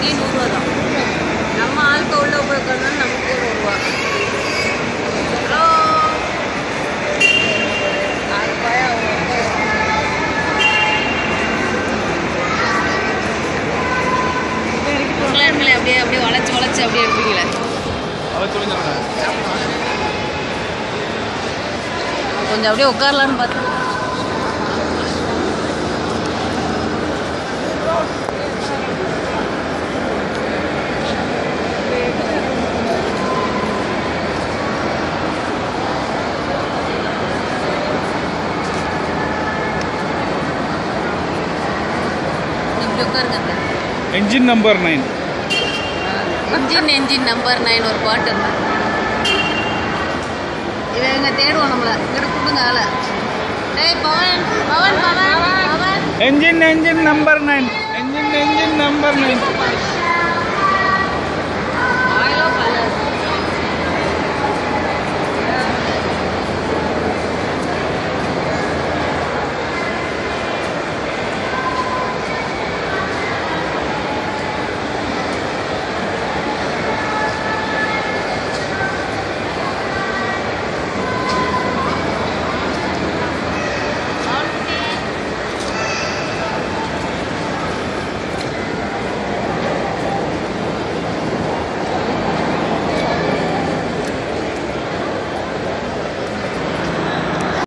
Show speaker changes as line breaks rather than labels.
இங்கேயும் நூறுரூவா தான் நம்ம ஆளுக்கு உள்ள போய்க்கணும்னா நமக்கு ஒரு ரூபா ஹலோ ஆறு ரூபாயா எடுக்கல அப்படியே அப்படியே வளைச்சு வளைச்சு அப்படியே எடுப்பீங்களே கொஞ்சம் அப்படியே உட்காரலான்னு பார்த்தேன் இப்படி உட்காருங்க அத்தை.
Engine number nine
engine engine number nine ஒரு பாட்டு இருந்தா இவன் எங்க தேடுவோம் நம்மள இங்கிட்ட கொடுங்க ஆளை டேய் Pavan Pavan Pavan Pavan
engine engine number nine engine engine number nine